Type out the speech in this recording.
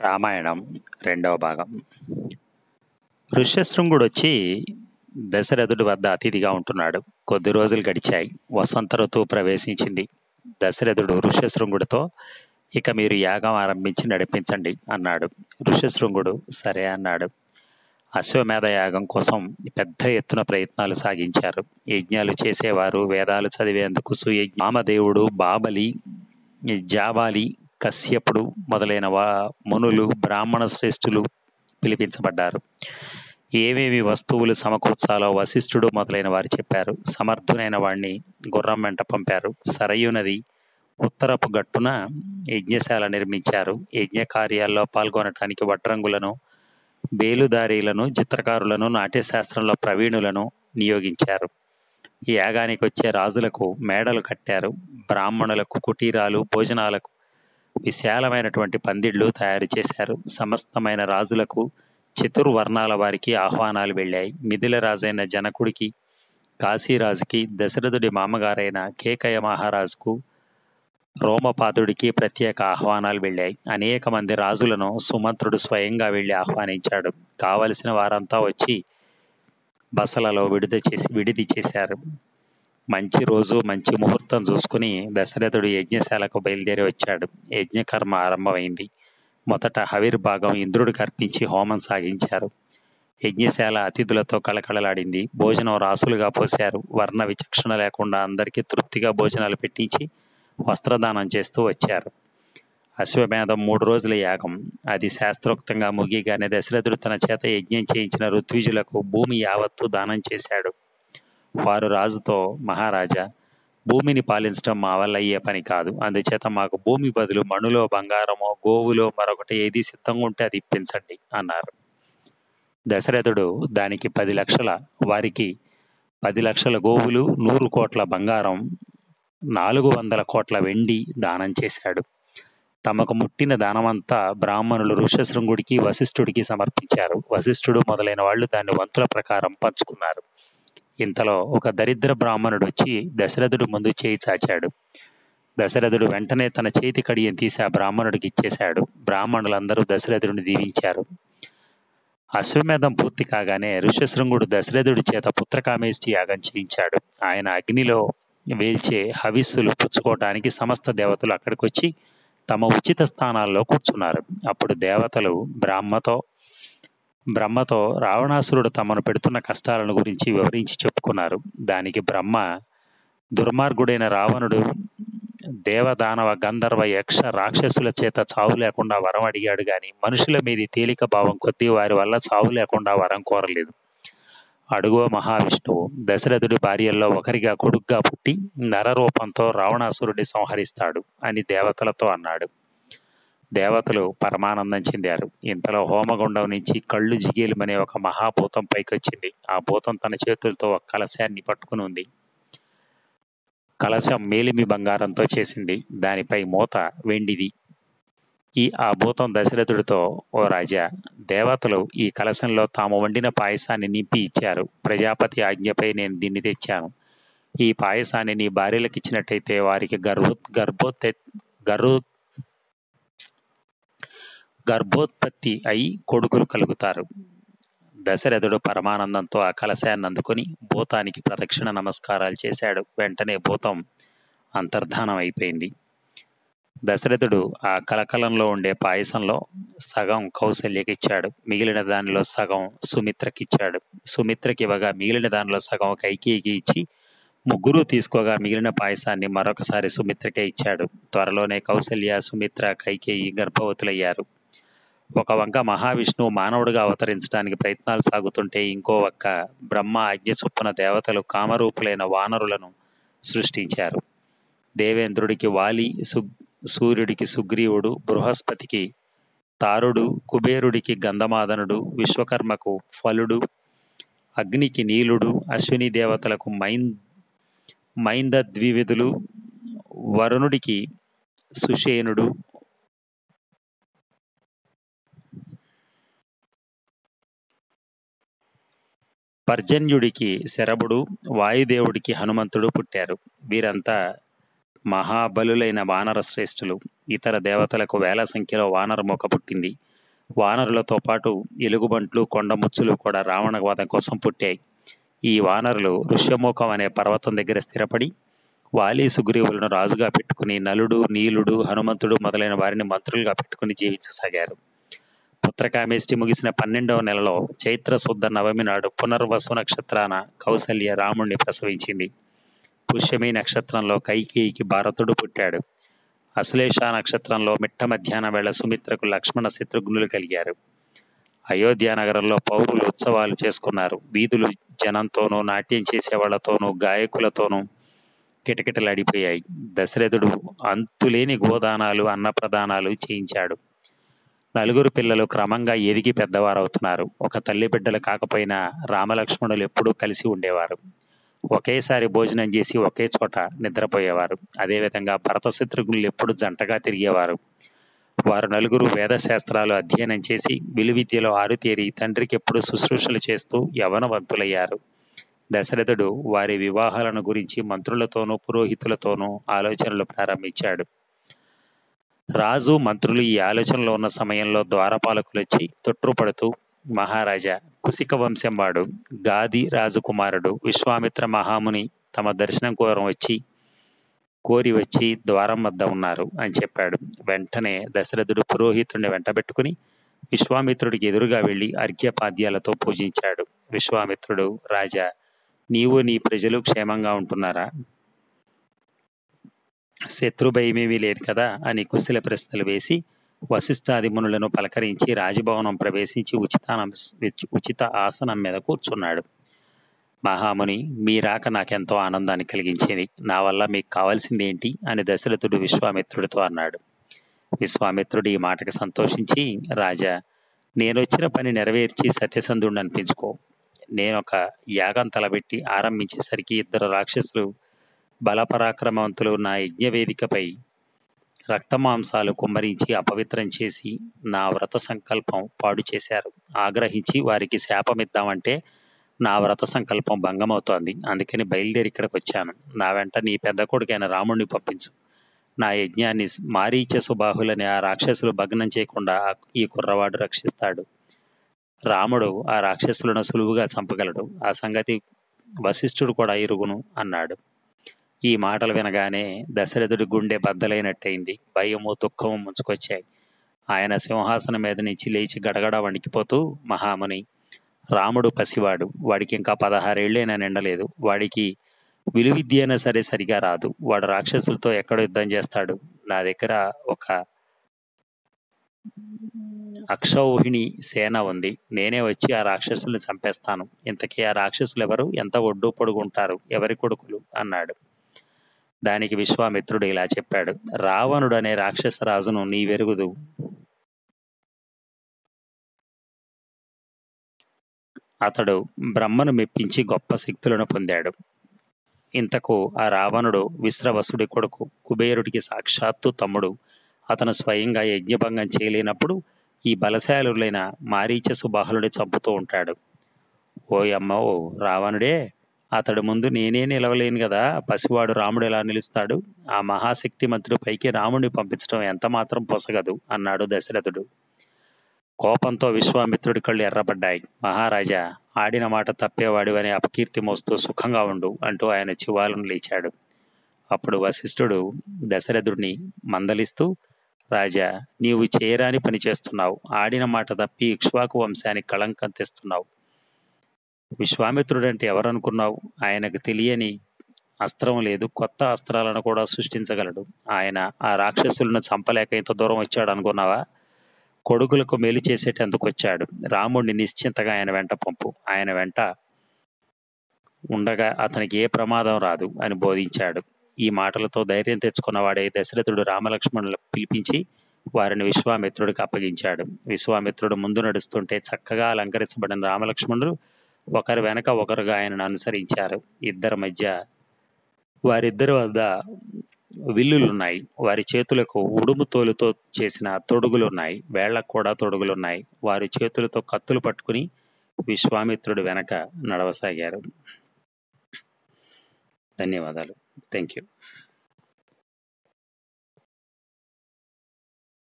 రామాయణం రెండవ భాగం ఋష్యశృంగుడు వచ్చి దశరథుడి వద్ద అతిథిగా ఉంటున్నాడు కొద్ది రోజులు గడిచాయి వసంత ఋతువు ప్రవేశించింది దశరథుడు ఋష్యశృంగుడితో ఇక మీరు యాగం ఆరంభించి నడిపించండి అన్నాడు ఋష్యశృంగుడు సరే అన్నాడు అశ్వమేధ యాగం కోసం పెద్ద ఎత్తున ప్రయత్నాలు సాగించారు యజ్ఞాలు చేసేవారు వేదాలు చదివేందుకు సుయజ్ఞ వామదేవుడు బాబలి జాబాలి కశ్యపుడు మొదలైన వా మునులు బ్రాహ్మణ శ్రేష్ఠులు పిలిపించబడ్డారు ఏమేమి వస్తువులు సమకూర్చాలో వశిష్ఠుడు మొదలైన వారు చెప్పారు సమర్థునైన వాణ్ణి గుర్రం వెంట పంపారు సరయు నది ఉత్తరపు గట్టున యజ్ఞశాల నిర్మించారు యజ్ఞ కార్యాల్లో పాల్గొనటానికి వడ్రంగులను బేలుదారీలను చిత్రకారులను నాట్యశాస్త్రంలో ప్రవీణులను నియోగించారు ఈ యాగానికి వచ్చే రాజులకు మేడలు కట్టారు బ్రాహ్మణులకు కుటీరాలు భోజనాలకు విశాలమైనటువంటి పందిళ్లు తయారు చేశారు సమస్తమైన రాజులకు చతుర్వర్ణాల వారికి ఆహ్వానాలు వెళ్ళాయి మిథిల రాజైన జనకుడికి కాశీరాజుకి దశరథుడి మామగారైన కేకయ మహారాజుకు రోమపాదుడికి ప్రత్యేక ఆహ్వానాలు వెళ్ళాయి అనేక మంది రాజులను సుమంత్రుడు స్వయంగా వెళ్ళి ఆహ్వానించాడు కావలసిన వారంతా వచ్చి బసలలో విడుద చేసి విడిది చేశారు మంచి రోజు మంచి ముహూర్తం చూసుకుని దశరథుడు యజ్ఞశాలకు బయలుదేరి వచ్చాడు యజ్ఞకర్మ ఆరంభమైంది మొదట హవిర్భాగం ఇంద్రుడికి అర్పించి హోమం సాగించారు యజ్ఞశాల అతిథులతో కళకళలాడింది భోజనం రాసులుగా పోశారు వర్ణ విచక్షణ లేకుండా అందరికీ తృప్తిగా భోజనాలు పెట్టించి వస్త్రదానం చేస్తూ వచ్చారు అశ్వమేధం మూడు రోజుల యాగం అది శాస్త్రోక్తంగా ముగిగానే దశరథుడు తన చేత యజ్ఞం చేయించిన ఋత్విజులకు భూమి యావత్తు దానం చేశాడు వారు రాజుతో మహారాజా భూమిని పాలించడం మా వల్ల అయ్యే పని కాదు అందుచేత మాకు భూమి బదులు మణులో బంగారమో గోవులో మరొకటి ఏది సిద్ధంగా ఉంటే అది ఇప్పించండి అన్నారు దశరథుడు దానికి పది లక్షల వారికి పది లక్షల గోవులు నూరు కోట్ల బంగారం నాలుగు వందల కోట్ల వెండి దానం చేశాడు తమకు ముట్టిన దానమంతా బ్రాహ్మణులు ఋష్యశృంగుడికి వశిష్ఠుడికి సమర్పించారు వశిష్ఠుడు మొదలైన వాళ్ళు దాన్ని వంతుల ప్రకారం పంచుకున్నారు ఇంతలో ఒక దరిద్ర బ్రాహ్మణుడు వచ్చి దశరథుడు ముందు చేయి చాచాడు దశరథుడు వెంటనే తన చేతి కడియం తీసి ఆ బ్రాహ్మణుడికి ఇచ్చేశాడు బ్రాహ్మణులందరూ దశరథుడిని దీవించారు అశ్వమేధం పూర్తి కాగానే ఋష్యశృంగుడు దశరథుడి చేత పుత్రకామేష్టి యాగం చేయించాడు ఆయన అగ్నిలో వేల్చే హవిస్సులు పుచ్చుకోవటానికి సమస్త దేవతలు అక్కడికి వచ్చి తమ ఉచిత స్థానాల్లో కూర్చున్నారు అప్పుడు దేవతలు బ్రహ్మతో బ్రహ్మతో రావణాసురుడు తమను పెడుతున్న కష్టాలను గురించి వివరించి చెప్పుకున్నారు దానికి బ్రహ్మ దుర్మార్గుడైన రావణుడు దేవదానవ గంధర్వ యక్ష రాక్షసుల చేత చావు లేకుండా వరం అడిగాడు గాని మనుషుల మీది తేలిక భావం కొద్దీ వారి వల్ల చావు లేకుండా వరం కోరలేదు అడుగో మహావిష్ణువు దశరథుడి భార్యల్లో ఒకరిగా కొడుగ్గా పుట్టి నరరూపంతో రావణాసురుడి సంహరిస్తాడు అని దేవతలతో అన్నాడు దేవతలు పరమానందం చెందారు ఇంతలో హోమగుండం నుంచి కళ్ళు జిగేలుమనే ఒక మహాభూతం పైకొచ్చింది ఆ భూతం తన చేతులతో ఒక కలశాన్ని పట్టుకుని ఉంది కలశం మేలిమి బంగారంతో చేసింది దానిపై మూత వెండిది ఈ ఆ భూతం దశరథుడితో ఓ రాజా దేవతలు ఈ కలశంలో తాము వండిన పాయసాన్ని నింపి ఇచ్చారు ప్రజాపతి ఆజ్ఞపై నేను దీన్ని తెచ్చాను ఈ పాయసాన్ని నీ భార్యలకు ఇచ్చినట్టయితే వారికి గర్భో గర్భోత్త గర్భో గర్భోత్పత్తి అయి కొడుకులు కలుగుతారు దశరథుడు పరమానందంతో ఆ కలశాన్ని అందుకుని భూతానికి ప్రదక్షిణ నమస్కారాలు చేశాడు వెంటనే భూతం అంతర్ధానం అయిపోయింది దశరథుడు ఆ కలకలంలో ఉండే పాయసంలో సగం కౌశల్యకిచ్చాడు మిగిలిన దానిలో సగం సుమిత్రకిచ్చాడు సుమిత్రకి ఇవ్వగా మిగిలిన దానిలో సగం కైకేయికి ఇచ్చి ముగ్గురు తీసుకోగా మిగిలిన పాయసాన్ని మరొకసారి సుమిత్రకే ఇచ్చాడు త్వరలోనే కౌశల్య సుమిత్ర కైకేయి గర్భవతులయ్యారు ఒక వంక మహావిష్ణువు మానవుడిగా అవతరించడానికి ప్రయత్నాలు సాగుతుంటే ఇంకో ఒక్క బ్రహ్మ ఆజ్ఞ చొప్పున దేవతలు కామరూపులైన వానరులను సృష్టించారు దేవేంద్రుడికి వాలి సు సూర్యుడికి సుగ్రీవుడు బృహస్పతికి తారుడు కుబేరుడికి గంధమాదనుడు విశ్వకర్మకు ఫలుడు అగ్నికి నీలుడు అశ్విని దేవతలకు మైన్ మైంద ద్వివిధులు వరుణుడికి సుషేనుడు పర్జన్యుడికి శరభుడు వాయుదేవుడికి హనుమంతుడు పుట్టారు వీరంతా మహాబలులైన వానర శ్రేష్ఠులు ఇతర దేవతలకు వేల సంఖ్యలో వానరమొక పుట్టింది వానరులతో పాటు ఎలుగుబంట్లు కొండముచ్చులు కూడా రావణ వధం కోసం పుట్టాయి ఈ వానరులు ఋష్యముఖం అనే పర్వతం దగ్గర స్థిరపడి వాలి సుగ్రీవులను రాజుగా పెట్టుకుని నలుడు నీలుడు హనుమంతుడు మొదలైన వారిని మంత్రులుగా పెట్టుకుని జీవించసాగారు పుత్రకామేష్టి ముగిసిన పన్నెండవ నెలలో చైత్ర శుద్ధ నవమి నాడు పునర్వసు నక్షత్రాన కౌసల్య రాముణ్ణి ప్రసవించింది పుష్యమి నక్షత్రంలో కైకేయికి భారతుడు పుట్టాడు అశ్లేష నక్షత్రంలో మిట్ట మధ్యాహ్నం వేళ సుమిత్రకు లక్ష్మణ శత్రుఘ్నులు కలిగారు అయోధ్య నగరంలో పౌరులు ఉత్సవాలు చేసుకున్నారు వీధులు జనంతోనూ నాట్యం చేసేవాళ్లతోనూ గాయకులతోనూ కిటకిటలాడిపోయాయి దశరథుడు అంతులేని గోదానాలు అన్నప్రదానాలు చేయించాడు నలుగురు పిల్లలు క్రమంగా ఎదిగి పెద్దవారవుతున్నారు ఒక తల్లి బిడ్డలు కాకపోయినా రామలక్ష్మణులు ఎప్పుడూ కలిసి ఉండేవారు ఒకేసారి భోజనం చేసి ఒకే చోట నిద్రపోయేవారు అదేవిధంగా భరత శత్రుఘ్నులు ఎప్పుడు జంటగా తిరిగేవారు వారు నలుగురు వేద శాస్త్రాలు అధ్యయనం చేసి విలువిద్యలో ఆరుతేరి తండ్రికి ఎప్పుడు శుశ్రూషలు చేస్తూ యవనవంతులయ్యారు దశరథుడు వారి వివాహాలను గురించి మంత్రులతోనూ పురోహితులతోనూ ఆలోచనలు ప్రారంభించాడు రాజు మంత్రులు ఈ ఆలోచనలో ఉన్న సమయంలో ద్వారపాలకులు వచ్చి తొట్టుపడుతూ మహారాజా కుసిక వంశం వాడు గాది రాజకుమారుడు విశ్వామిత్ర మహాముని తమ దర్శనం కోరం వచ్చి కోరి వచ్చి ద్వారం వద్ద ఉన్నారు అని చెప్పాడు వెంటనే దశరథుడు పురోహితుడిని వెంటబెట్టుకుని విశ్వామిత్రుడికి ఎదురుగా వెళ్లి అర్ఘ్యపాద్యాలతో పూజించాడు విశ్వామిత్రుడు రాజా నీవు నీ ప్రజలు క్షేమంగా ఉంటున్నారా శత్రుభయమేమీ లేదు కదా అని కుశల ప్రశ్నలు వేసి వశిష్ఠాది మునులను పలకరించి రాజభవనం ప్రవేశించి ఉచితానం ఉచిత ఆసనం మీద కూర్చున్నాడు మహాముని మీ రాక నాకెంతో ఆనందాన్ని కలిగించేది నా వల్ల మీకు కావాల్సింది ఏంటి అని దశరథుడు విశ్వామిత్రుడితో అన్నాడు విశ్వామిత్రుడు ఈ మాటకు సంతోషించి రాజా నేను వచ్చిన పని నెరవేర్చి సత్యసంధుడిని అనిపించుకో నేను ఒక యాగం తలబెట్టి ఆరంభించేసరికి ఇద్దరు రాక్షసులు బలపరాక్రమవంతులు నా యజ్ఞవేదికపై రక్తమాంసాలు కుమ్మరించి అపవిత్రం చేసి నా వ్రత సంకల్పం పాడు చేశారు ఆగ్రహించి వారికి శాపమిద్దామంటే నా వ్రత సంకల్పం భంగమవుతోంది అందుకని బయలుదేరి ఇక్కడికి వచ్చాను నా వెంట నీ పెద్ద కొడుకైన రాముణ్ణి పంపించు నా యజ్ఞాన్ని మారీచ సుబాహులని ఆ రాక్షసులు భగ్నం చేయకుండా ఈ కుర్రవాడు రక్షిస్తాడు రాముడు ఆ రాక్షసులను సులువుగా చంపగలడు ఆ సంగతి వశిష్ఠుడు కూడా ఇరుగును అన్నాడు ఈ మాటలు వినగానే దశరథుడి గుండె బద్దలైనట్టయింది భయము దుఃఖము ముంచుకొచ్చాయి ఆయన సింహాసనం మీద నుంచి లేచి గడగడ వణికిపోతూ మహాముని రాముడు పసివాడు వాడికి ఇంకా పదహారేళ్లైనా నిండలేదు వాడికి విలువిద్య అయినా సరే సరిగా రాదు వాడు రాక్షసులతో ఎక్కడ యుద్ధం చేస్తాడు నా దగ్గర ఒక అక్షౌహిణి సేన ఉంది నేనే వచ్చి ఆ రాక్షసుల్ని చంపేస్తాను ఇంతకీ ఆ రాక్షసులు ఎవరు ఎంత ఒడ్డు పొడుగుంటారు ఎవరి కొడుకులు అన్నాడు దానికి విశ్వామిత్రుడు ఇలా చెప్పాడు రావణుడు అనే రాక్షస రాజును నీ వెరుగుదు అతడు బ్రహ్మను మెప్పించి గొప్ప శక్తులను పొందాడు ఇంతకు ఆ రావణుడు విశ్రవసుడి కొడుకు కుబేరుడికి సాక్షాత్తు తమ్ముడు అతను స్వయంగా యజ్ఞభంగం చేయలేనప్పుడు ఈ బలశాలులైన మారీచ సుబాహులుని చంపుతూ ఉంటాడు ఓ అమ్మ ఓ రావణుడే అతడు ముందు నేనే నిలవలేను కదా పసివాడు రాముడు ఎలా నిలుస్తాడు ఆ మహాశక్తి మంత్రుడు పైకి రాముడిని పంపించడం ఎంత మాత్రం పొసగదు అన్నాడు దశరథుడు కోపంతో విశ్వామిత్రుడి కళ్ళు ఎర్రబడ్డాయి మహారాజా ఆడిన మాట తప్పేవాడివని అపకీర్తి మోస్తూ సుఖంగా ఉండు అంటూ ఆయన చివాలను లేచాడు అప్పుడు వశిష్ఠుడు దశరథుడిని మందలిస్తూ రాజా నీవు చేయరాని పని చేస్తున్నావు ఆడిన మాట తప్పి ఇక్ష్వాకు వంశానికి కళంకం తెస్తున్నావు విశ్వామిత్రుడంటే ఎవరనుకున్నావు ఆయనకు తెలియని అస్త్రం లేదు కొత్త అస్త్రాలను కూడా సృష్టించగలడు ఆయన ఆ రాక్షసులను చంపలేక ఇంత దూరం వచ్చాడు అనుకున్నావా కొడుకులకు మేలు చేసేటందుకు వచ్చాడు రాముడిని నిశ్చింతగా ఆయన వెంట పంపు ఆయన వెంట ఉండగా అతనికి ఏ ప్రమాదం రాదు అని బోధించాడు ఈ మాటలతో ధైర్యం తెచ్చుకున్నవాడే దశరథుడు రామలక్ష్మణులు పిలిపించి వారిని విశ్వామిత్రుడికి అప్పగించాడు విశ్వామిత్రుడు ముందు నడుస్తుంటే చక్కగా అలంకరించబడిన రామలక్ష్మణులు ఒకరి వెనక ఒకరుగా ఆయనను అనుసరించారు ఇద్దరి మధ్య వారిద్దరి వద్ద విల్లులున్నాయి వారి చేతులకు ఉడుము తోలుతో చేసిన తొడుగులున్నాయి వేళ్లకు కూడా తొడుగులున్నాయి వారి చేతులతో కత్తులు పట్టుకుని విశ్వామిత్రుడు వెనక నడవసాగారు ధన్యవాదాలు థ్యాంక్ యూ